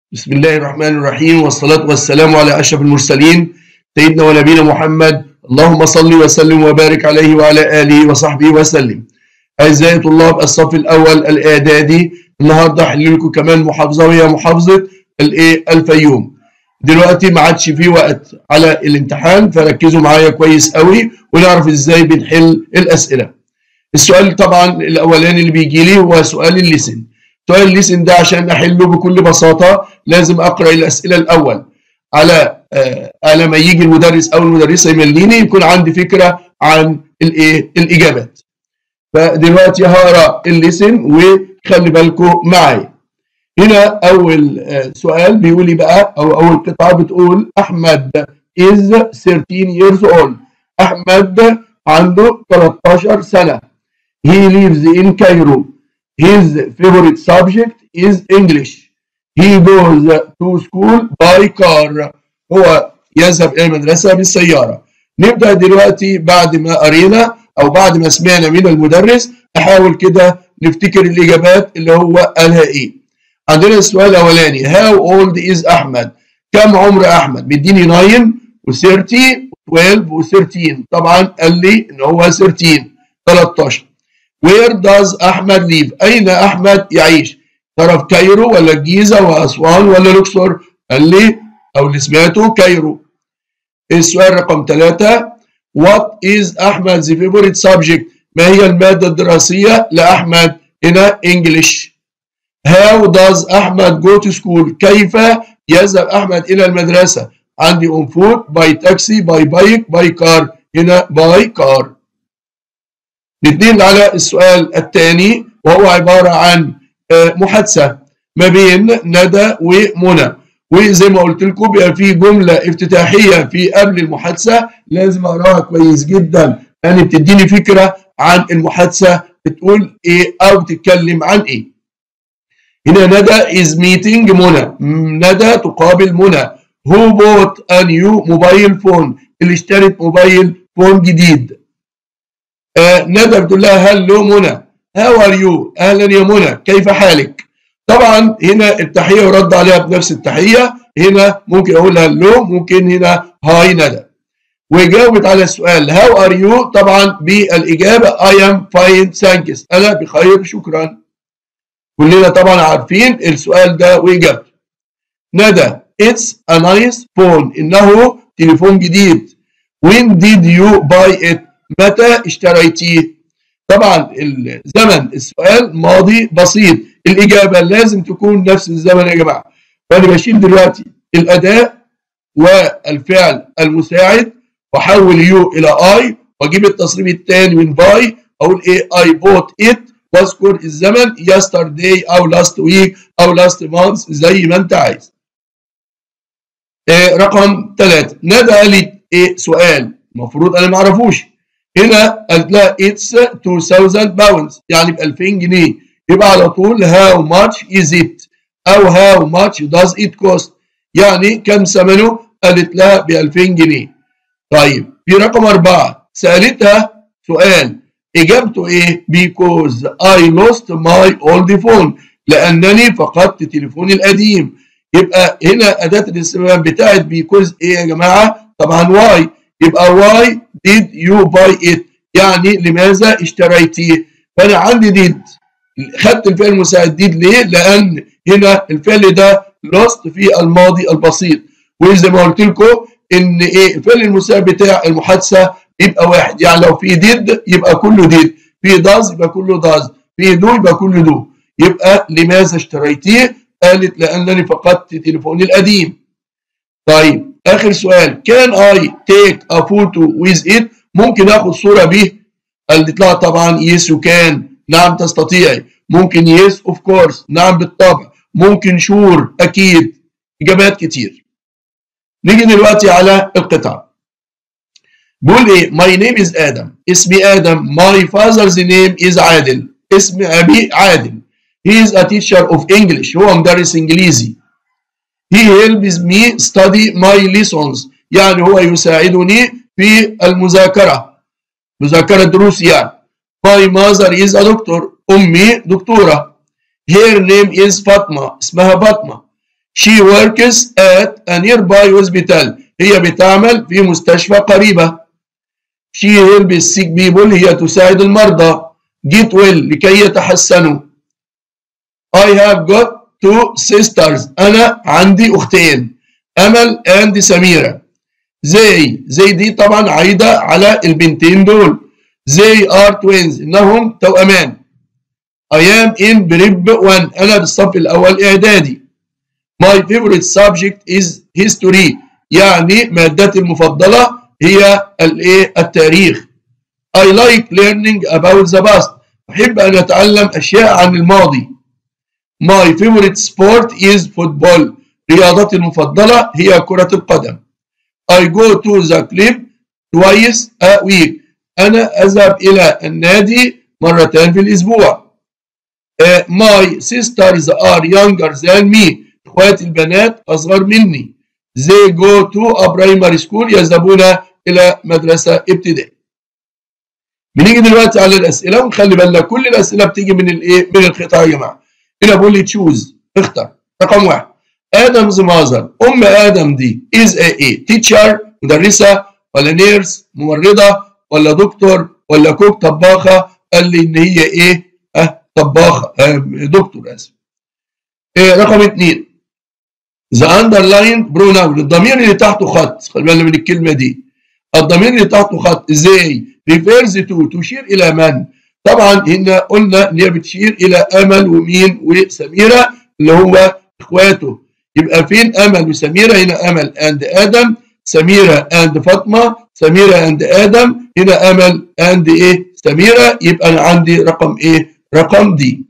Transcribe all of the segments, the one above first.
بسم الله الرحمن الرحيم والصلاة والسلام على أشرف المرسلين سيدنا ونبينا محمد اللهم صل وسلم وبارك عليه وعلى آله وصحبه وسلم أعزائي طلاب الصف الأول الإعدادي النهارده هحل لكم كمان محافظة وهي محافظة الإيه الفيوم دلوقتي ما عادش في وقت على الامتحان فركزوا معايا كويس قوي ونعرف ازاي بنحل الأسئلة السؤال طبعا الأولاني اللي بيجي لي هو سؤال الليسن سؤال الليسن ده عشان احله بكل بساطه لازم اقرا الاسئله الاول على آه على ما يجي المدرس او المدرسه يمليني يكون عندي فكره عن الايه الاجابات فدلوقتي هقرا الليسن وخلي بالكم معايا هنا اول آه سؤال بيقول لي بقى او اول قطعه بتقول احمد is 13 years old احمد عنده 13 سنه he lives in Cairo His favorite subject is English. He goes to school by car. هو يذهب إلى المدرسة بالسيارة. نبدأ دلوقتي بعد ما قرينا أو بعد ما سمعنا من المدرس أحاول كده نفتكر الإجابات اللي هو قالها إيه. عندنا السؤال الأولاني How old is أحمد؟ كم عمر أحمد؟ مديني 9 و30 و12 و13 طبعا قال لي إن هو 13 13 Where does أحمد live؟ أين أحمد يعيش؟ ترى في كايرو ولا الجيزة وأسوان ولا الأقصر؟ قال لي أو اللي سمعته كايرو. السؤال رقم ثلاثة What is أحمد's favorite subject؟ ما هي المادة الدراسية لأحمد؟ هنا English. How does أحمد go to school؟ كيف يذهب أحمد إلى المدرسة؟ عندي on foot, by taxi, by bike, by car. هنا by car. نتنقل على السؤال الثاني وهو عبارة عن محادثة ما بين ندى ومنى وزي ما قلت لكم بيبقى في جملة افتتاحية في قبل المحادثة لازم أقراها كويس جدا يعني بتديني فكرة عن المحادثة بتقول إيه أو بتتكلم عن إيه هنا ندى is meeting منى ندى تقابل منى who bought a new mobile phone اللي اشترت موبايل فون جديد آه ندى بتقول لها هلو منى هاو ار يو اهلا يا منى كيف حالك طبعا هنا التحيه يرد عليها بنفس التحيه هنا ممكن اقول هلو ممكن هنا هاي ندى وجاوبت على السؤال هاو ار يو طبعا بالاجابه اي ام فاين ثانكس انا بخير شكرا كلنا طبعا عارفين السؤال ده واجابته ندى اتس ا نايس فون انه تليفون جديد when did you buy it متى اشتريتيه؟ طبعا الزمن السؤال ماضي بسيط الإجابة لازم تكون نفس الزمن يا جماعة فأنا بشيل دلوقتي الأداة والفعل المساعد وأحول يو إلى أي وأجيب التصريف الثاني من باي أقول إيه أي بوت إت واذكر الزمن يسترداي أو لاست ويك أو لاست مانث زي ما أنت عايز. إيه رقم ثلاثة ندى قال لي إيه سؤال المفروض أنا ما أعرفوش هنا قالت لها اتس 2000 باوندز يعني ب 2000 جنيه يبقى على طول هاو ماتش از ات او هاو ماتش داز ات كوست يعني كم ثمنه قالت لها ب 2000 جنيه طيب في رقم أربعة سألتها سؤال إجابته إيه؟ because I lost my old phone لأنني فقدت تليفوني القديم يبقى هنا أداة الاستفهام بتاعت because إيه يا جماعة؟ طبعا why يبقى why did you buy it يعني لماذا اشتريتيه فانا عندي did خدت الفعل المساعد did ليه لان هنا الفعل ده lost في الماضي البسيط وزي ما قلت لكم ان ايه الفعل المساعد بتاع المحادثه يبقى واحد يعني لو في did يبقى كله did في does يبقى كله does في do يبقى كله do يبقى لماذا اشتريتيه قالت لانني فقدت تليفوني القديم طيب اخر سؤال كان اي تيك ا فوتو ويز ات ممكن اخد صوره به قالت لها طبعا يس وكان نعم تستطيعي ممكن يس اوف كورس نعم بالطبع ممكن شور اكيد اجابات كتير نيجي دلوقتي على القطعه بيقول ايه ماي نيم از ادم اسمي ادم ماي فازرز نيم از عادل اسم ابي عادل هي از ا تيتشر اوف انجلش هو مدرس انجليزي He helps me study my lessons يعني هو يساعدني في المذاكرة مذاكرة دروس يعني My mother is a doctor أمي دكتورة Her name is فاطمة اسمها فاطمة she works at a nearby hospital هي بتعمل في مستشفى قريبة she helps sick people هي تساعد المرضى get well لكي يتحسنوا I have got two sisters أنا عندي أختين أمل and سميرة they they دي طبعا عايدة على البنتين دول they are twins إنهم توأمان I am in prep 1 أنا بالصف الأول إعدادي My favorite subject is history يعني مادتي المفضلة هي الايه التاريخ I like learning about the past أحب أن أتعلم أشياء عن الماضي My favorite sport is football رياضتي المفضلة هي كرة القدم I go to the club twice a week أنا أذهب إلى النادي مرتين في الأسبوع uh, My sisters are younger than me إخواتي البنات أصغر مني They go to a primary school يذهبون إلى مدرسة ابتدائية بنيجي دلوقتي على الأسئلة ونخلي بالنا كل الأسئلة بتيجي من الإيه من القطع يا جماعة هنا بقول لي تشوز اختر رقم واحد آدمز ماذر أم آدم دي is a إيه teacher مدرسة ولا نيرس ممرضة ولا دكتور ولا كوك طباخة قال لي إن هي إيه أه طباخة أه دكتور آسف إيه رقم اثنين the underlined pronoun الضمير اللي تحته خط خلي بالنا من الكلمة دي الضمير اللي تحته خط ازاي refers to تشير إلى من طبعا هنا قلنا ان هي بتشير الى امل ومين وسميره اللي هو اخواته يبقى فين امل وسميره هنا امل اند ادم سميره اند فاطمه سميره اند ادم هنا امل اند ايه سميره يبقى انا عندي رقم ايه رقم دي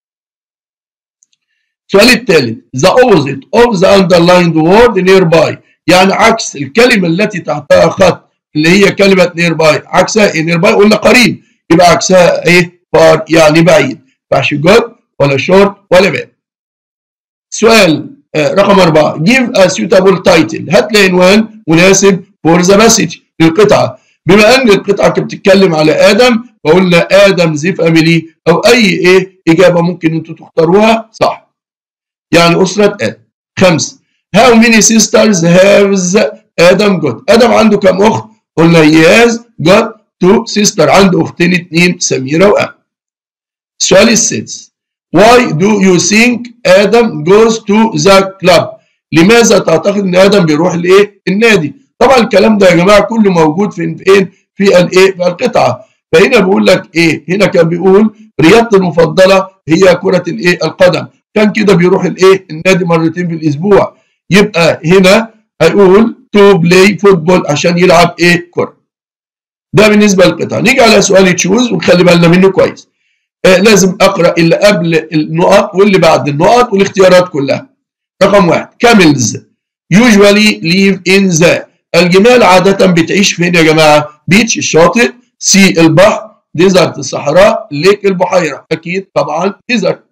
السؤال الثالث the opposite of the underlined word nearby يعني عكس الكلمه التي تحتها خط اللي هي كلمه nearby عكسها ايه nearby قلنا قريب يبقى عكسها ايه فار يعني بعيد ينفعش جود ولا شورت ولا باد سؤال آه رقم أربعة give a suitable title هات لي عنوان مناسب for the message للقطعة بما أن القطعة كانت بتتكلم على آدم فقلنا آدم زي فاميلي أو أي إيه إجابة ممكن أنتوا تختاروها صح يعني أسرة آدم خمسة how many sisters has آدم got آدم عنده كم أخت قلنا he has got تو سيستر عنده اختين اتنين سميره وام السؤال السادس why do you think ادم goes to the club لماذا تعتقد ان ادم بيروح لايه النادي طبعا الكلام ده يا جماعه كله موجود فين فين في الايه في القطعه فهنا بيقول لك ايه هنا كان بيقول رياضتي المفضله هي كره الايه القدم كان كده بيروح الايه النادي مرتين في الاسبوع يبقى هنا هيقول تو بلاي فوتبول عشان يلعب ايه كره ده بالنسبه للقطعه نيجي على سؤال تشوز ونخلي بالنا منه كويس آه لازم اقرا اللي قبل النقط واللي بعد النقط والاختيارات كلها رقم واحد camels usually live in the الجمال عادة بتعيش فين يا جماعة؟ بيتش الشاطئ سي البحر ديزرت الصحراء ليك البحيرة أكيد طبعا ديزرت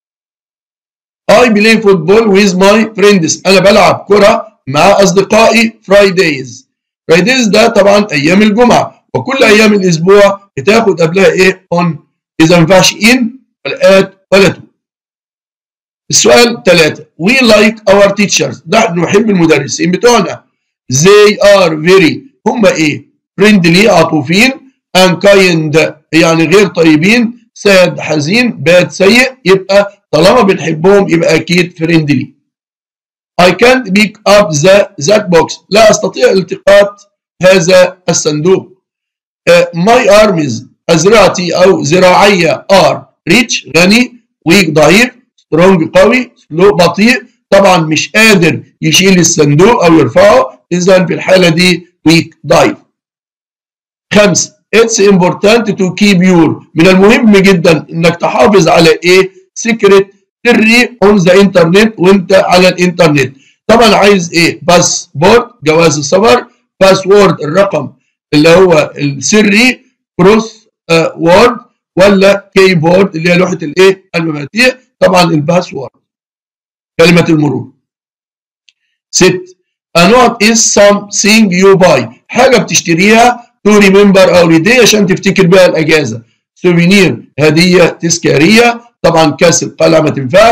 I play football with my friends أنا بلعب كرة مع أصدقائي Fridays Fridays ده طبعا أيام الجمعة وكل ايام الاسبوع بتاخد قبلها ايه اون اذا ما ينفعش ان ولا ات ولا تو السؤال ثلاثة we like our teachers نحن نحب المدرسين بتوعنا they are very هم ايه friendly عاطفين and kind يعني غير طيبين sad حزين bad سيء يبقى طالما بنحبهم يبقى اكيد friendly I can't pick up the that box لا استطيع التقاط هذا الصندوق ماي ارمز أزرعتي أو زراعية ار ريتش غني ويك ضعيف سترونج قوي سلو بطيء طبعا مش قادر يشيل الصندوق أو يرفعه إذا في الحالة دي ويك ضعيف خمسة It's important to keep your من المهم جدا انك تحافظ على ايه سيكريت سري اون ذا انترنت وانت على الانترنت طبعا عايز ايه باسبورت جواز السفر باسورد الرقم اللي هو السري كروس آه وورد ولا كيبورد اللي هي لوحه الايه المفاتيح طبعا الباسورد كلمه المرور ست A note is something you buy حاجه بتشتريها to remember holiday عشان تفتكر بيها الاجازه سوفينير هديه تذكاريه طبعا كاس القلعه ما تنفعش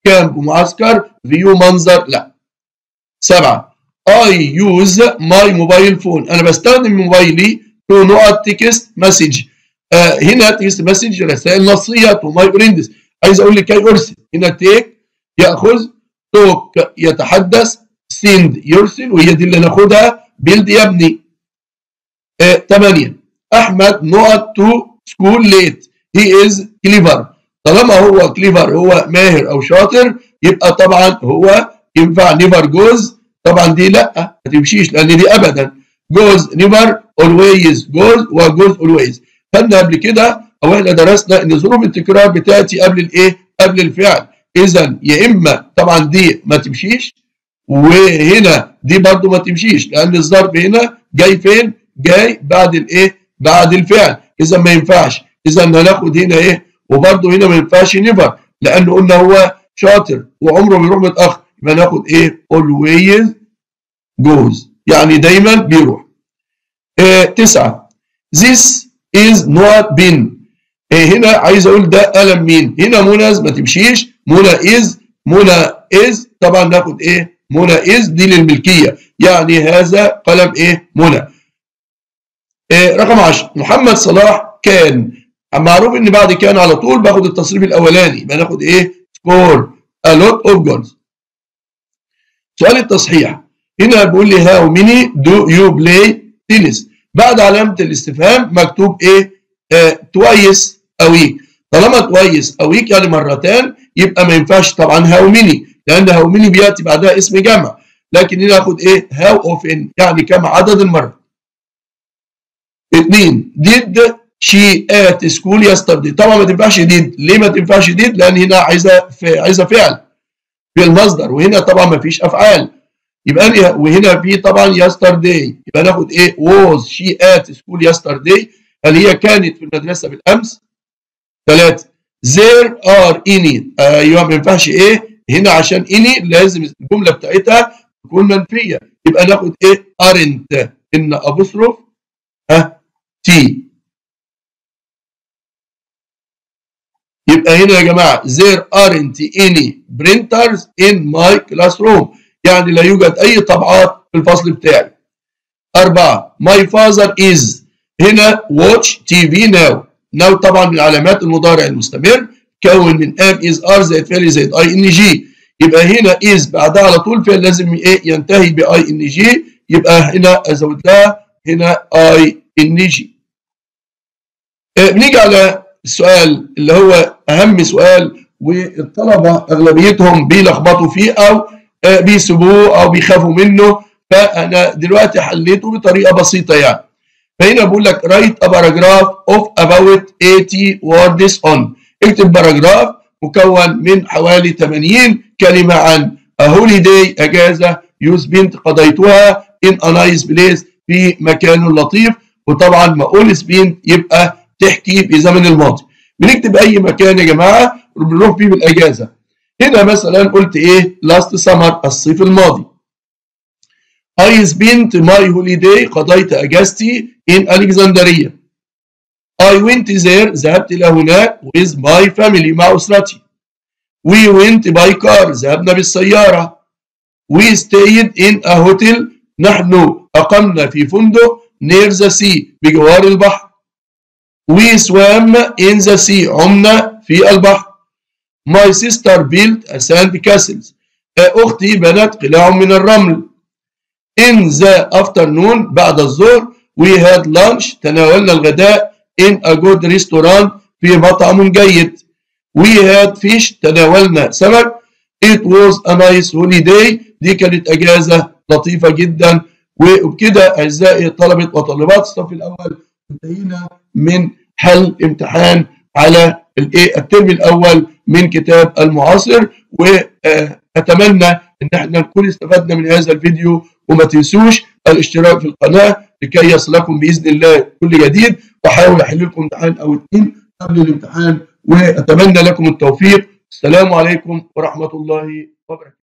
كامب معسكر فيو منظر لا سبعة I use my mobile phone أنا بستخدم موبايلي to نقط تكست مسج آه هنا تكست مسج رسائل نصية to my friends عايز أقول لكي أرسل هنا تيك يأخذ توك يتحدث سند يرسل وهي دي اللي ناخدها بيلد يبني آه 8 أحمد نقط to school late he is clever طالما هو كليفر هو ماهر او شاطر يبقى طبعا هو ينفع نيفر جوز طبعا دي لا ما تمشيش لان دي ابدا جوز نيفر اولويز جوز وجوز اولويز خدنا قبل كده او احنا درسنا ان ظروف التكرار بتاتي قبل الايه؟ قبل الفعل اذا يا اما طبعا دي ما تمشيش وهنا دي برضو ما تمشيش لان الظرف هنا جاي فين؟ جاي بعد الايه؟ بعد الفعل اذا ما ينفعش اذا هناخد هنا ايه؟ وبرضه هنا ما ينفعش نيفر لانه قلنا هو شاطر وعمره بيروح متاخر يبقى ناخد ايه always goes يعني دايما بيروح آه تسعة this is not been آه هنا عايز اقول ده قلم مين هنا منى ما تمشيش منى is منى is طبعا ناخد ايه منى is دي للملكيه يعني هذا قلم ايه منى آه رقم 10 محمد صلاح كان معروف ان بعد كان على طول باخد التصريف الاولاني يبقى ناخد ايه سكور a lot of goals سؤال التصحيح هنا بيقول لي هاو ميني دو يو بلاي تنس بعد علامه الاستفهام مكتوب ايه توايس ا ويك طالما توايس ا ويك يعني مرتان يبقى ما ينفعش طبعا هاو ميني لان هاو ميني بياتي بعدها اسم جمع لكن هنا اخد ايه هاو اوفن يعني كم عدد المرات اثنين did شي ات سكول يستردي طبعا ما تنفعش ديد ليه ما تنفعش ديد لان هنا عايزه عايزه فعل في المصدر وهنا طبعا ما فيش افعال يبقى وهنا في طبعا يسترداي يبقى ناخد ايه was شي ات سكول يسترداي هل هي كانت في المدرسه بالامس ثلاثه there are any ايوه ما ينفعش ايه هنا عشان any لازم الجمله بتاعتها تكون منفيه يبقى ناخد ايه aren't ان ابوستروف ها تي يبقى هنا يا جماعه there aren't any printers in my classroom يعني لا يوجد اي طبعات في الفصل بتاعي أربعة my father is هنا watch TV now now طبعا من علامات المضارع المستمر كون من am is are زائد فعل زائد اي ان جي يبقى هنا is بعدها على طول فعل لازم ايه ينتهي باي ان جي يبقى هنا ازود لها هنا اي ان جي بنيجي على السؤال اللي هو اهم سؤال والطلبه اغلبيتهم بيلخبطوا فيه او بيسيبوه او بيخافوا منه فانا دلوقتي حليته بطريقه بسيطه يعني فهنا بقول لك write a paragraph of about 80 words on اكتب باراجراف مكون من حوالي 80 كلمه عن a holiday اجازه you spent قضيتها in a nice place في مكان لطيف وطبعا ما اقول spent يبقى تحكي في زمن الماضي بنكتب اي مكان يا جماعه بنروح فيه بالاجازه هنا مثلا قلت ايه لاست سمر الصيف الماضي I spent my holiday قضيت اجازتي in Alexandria I went there ذهبت الى هناك with my family مع اسرتي We went by car ذهبنا بالسياره We stayed in a hotel نحن اقمنا في فندق near the sea بجوار البحر We swam in the sea عمنا في البحر My sister built a sand castle أختي بنت قلاع من الرمل In the afternoon بعد الظهر we had lunch تناولنا الغداء in a good restaurant في مطعم جيد We had fish تناولنا سمك It was a nice holiday دي كانت أجازة لطيفة جدا وبكده أعزائي طلبة وطالبات الصف الأول انتهينا من حل امتحان على الايه الترم الاول من كتاب المعاصر واتمنى ان احنا نكون استفدنا من هذا الفيديو وما تنسوش الاشتراك في القناه لكي يصلكم باذن الله كل جديد واحاول احل لكم امتحان او اثنين قبل الامتحان واتمنى لكم التوفيق السلام عليكم ورحمه الله وبركاته